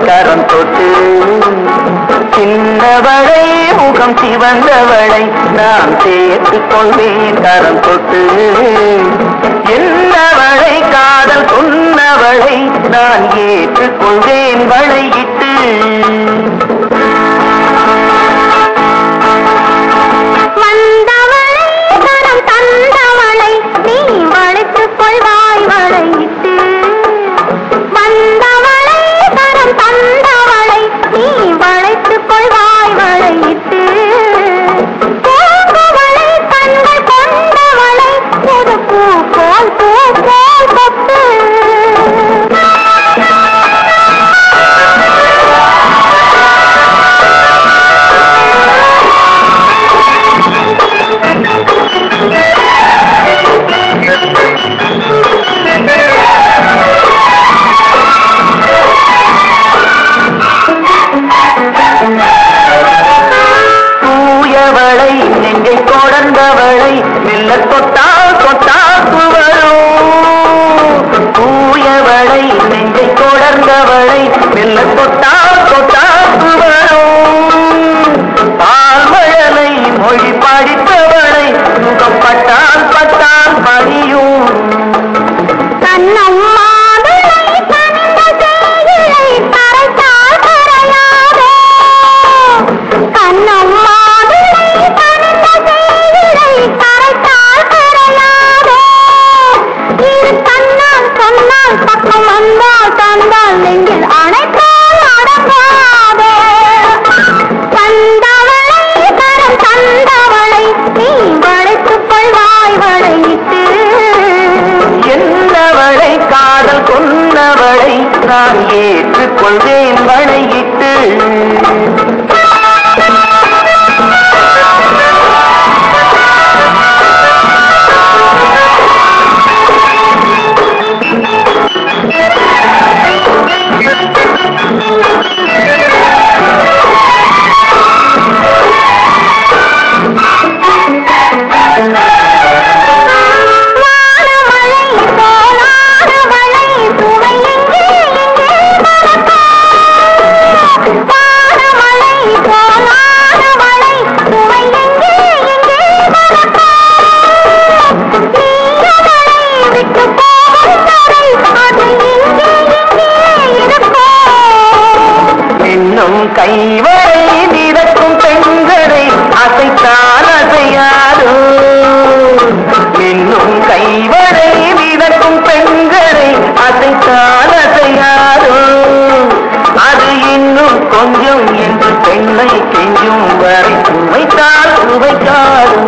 கரம் தொட்டு சின்னவளை முகம் சிவந்தவளை நான் சேர்த்துக் கொள்வேன் கரம் தொட்டு என்னவளை காதல் சொன்னவளை நான் ஏற்றுக்கொள்வேன் வளையிட்டு வந்தவளை கரம் தந்தவளை நீ வளைத்துக் கொள்வாய் வளையிட்டு வந்தவளை கரம் தந்தவளை நீ வளைத்துக் கொள்வாய் வளையிட்டு பூங்குவளை கண்கள் கொண்டவளை புது பூ போல் பூ போல் கொத்து தூயவளை நெஞ்சை தொடர்ந்தவளை மெல்ல தொட்டால் தொட்டாக்கு வரும் தூயவளை நெஞ்சை தொடர்ந்தவளை மெல்ல தொட்டால் தொட்டாக்கு வரும் பால்வழலை மொழி படித்தவளை முகப்பட்டால் பட்டால் பதியும் கண்ணம் மாதுளை கனிந்த சேயிலை கரைத்தால் கரையாதோ கண்ணம் மாதுளை கனிந்த சேயிலை கரைத்தால் கரையாதோ இரு கண்ணால் சொன்னால் பக்கம் வந்தால் தந்தால் நெஞ்சில் அணைத்தால் அடங்காதோ தந்தவளை கரம் தந்தவளை நீ வளைத்துக் கொள்வாய் வளையிட்டு என்னவளை காதல் கொன்னவளை நான் ஏற்றுக்கொள்வேன் வளையிட்டு வானமழை போலானவளை சுவை எங்கே எங்கே மறக்கும் வானமழை போலானவளை சுவை எங்கே எங்கே மறக்கும் நீயவளை விட்டு போகும் வரை அது எங்கே எங்கே இருக்கும் இன்னும் கைவரை மிதக்கும் பெண்களை அசைத்தான் அசையாதோ இன்னும் கைவரை மிதக்கும் பெண்களை அசைத்தான் அசையாதோ அது இன்னும் கொஞ்சம் என்று பெண்ணை கெஞ்சும் வரை சுவைத்தால் சுவைக்காது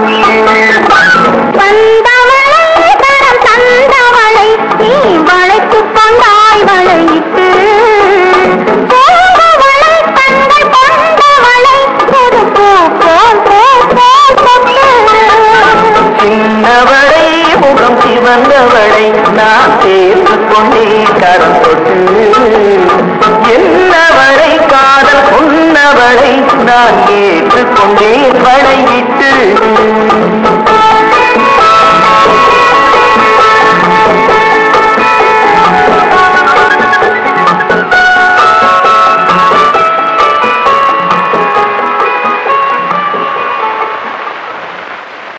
வந்தவளை கரம் தந்தவளை நீ வளைத்துக் கொண்டாய் வளையிட்டு பூங்குவளை கண்கள் கொண்டவளை புது பூ போல் பூ போல் கொத்து சின்னவளை முகம் சிவந்தவளை நான் சேர்த்து கொண்டே கரம் தொட்டு என்னவளை காதல் கொன்னவளை நான் ஏற்றுக்கொண்டேன் வளையிட்டு